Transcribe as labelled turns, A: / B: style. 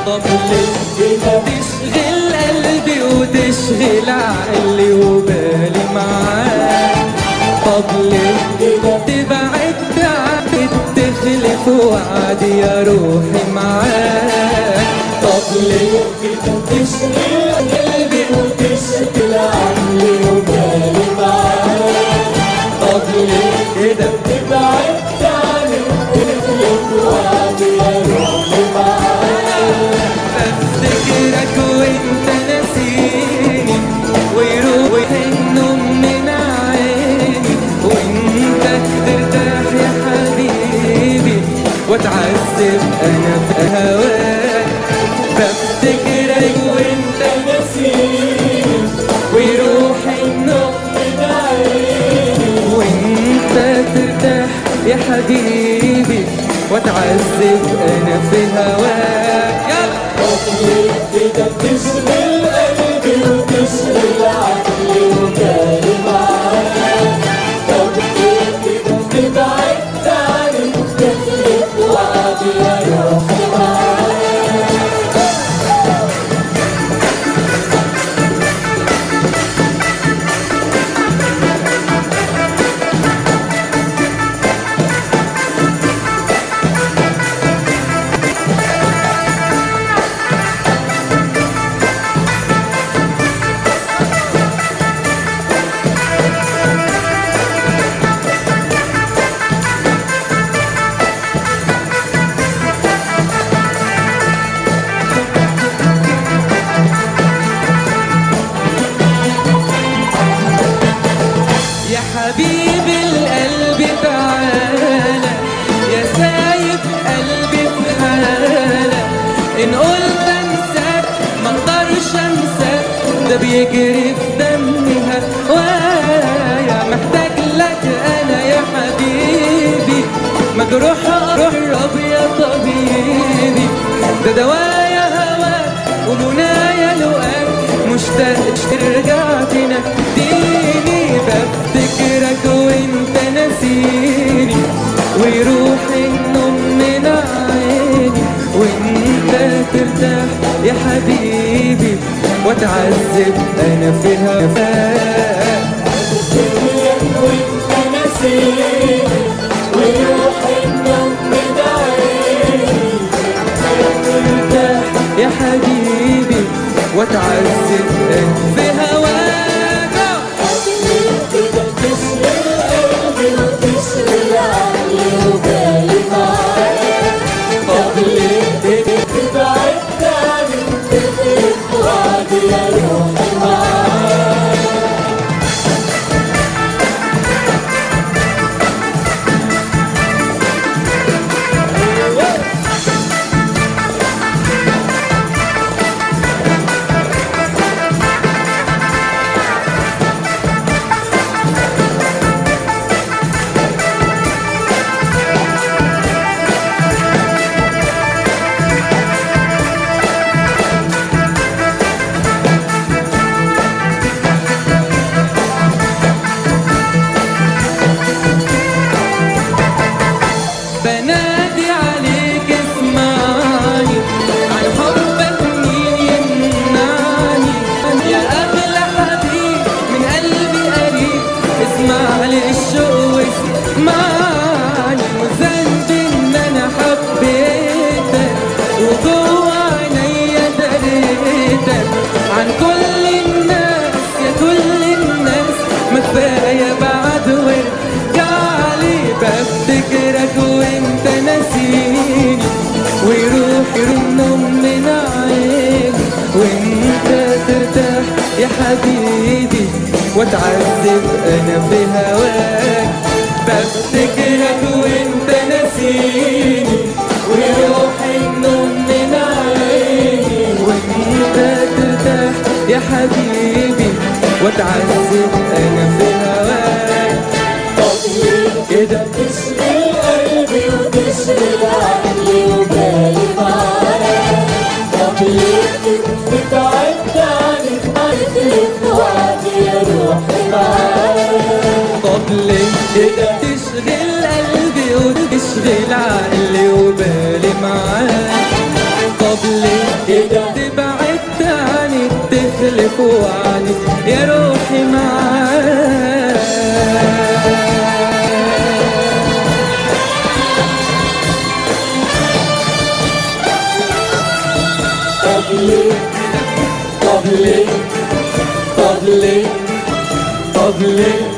A: طب ليه تشغل قلبي وتشغل عقلي وبالي معاك طب ليه تبعد بعد تخلف وعدي يا روحي معاك طب ليه
B: تشغل قلبي وتشغل عقلي وبالي معاك
A: طب ليه كده
B: تبعدت عني وتخلف وعدي يا روحي معاك
A: بفتكرك وانت ناسيني ويروح النوم من عيني وانت ترتاح يا حبيبي واتعذب انا في هواك بفتكرك وانت
B: نسيني
A: ويروح النوم
B: من عيني
A: وانت ترتاح يا حبيبي واتعذب انا في هواك يلا
B: كده تشغل قلبي وتشغل عقلي وبالي معاك طب ليه كده تبعدت عني وتخلف وعدي يا روحي معاك
A: يا حبيب القلب تعالى يا سايب قلبي في حالة إن قلت أنساك ما أقدرش أنساك ده بيجري في دمي هوايا محتاج لك أنا يا حبيبي مجروح قرب يا طبيبي ده دوايا هواك ومنايا لقاك مشتاق ترجع تناديني بفتكرك وانت ناسيني ويروح النوم من عيني وانت ترتاح يا حبيبي واتعذب انا في هواك
B: تفتكرك وانت ناسيني ويروح النوم من عيني
A: ترتاح يا حبيبي واتعذب انا في هواك
B: كده تشغل قلبي وتشغل عقلي وبالي معاك طب ليه تبعدت عني وتخلف وعدي يا روحي معاك
A: بنادي عليك اسمعني عن حبك مين يمنعني يا اغلى حبيب من قلبي قريب اسمع لي الشوق واسمعني وذنب ان انا حبيتك وجوه عينيا دريتك عن كل الناس يا كل الناس ما كفايه بعد وارجع لي بفتكرك وانت ناسيني ويروح النوم من عيني وانت ترتاح يا حبيبي واتعذب انا في هواك بفتكرك وانت ناسيني ويروح النوم من عيني وانت ترتاح يا حبيبي واتعذب انا في هواك
B: طب ليه
A: كده
B: تشغل قلبي وتشغل عقلي وبالي معاك طب ليه تبعدت عني وتخلف وعدي يا روحي معاك
A: طب ليه كده تشغل قلبي وتشغل عقلي وبالي معاك طب ليه
B: كده
A: تبعد تاني تخلف وعني يا روحي معاك
B: طب ليه طب ليه طب ليه طب ليه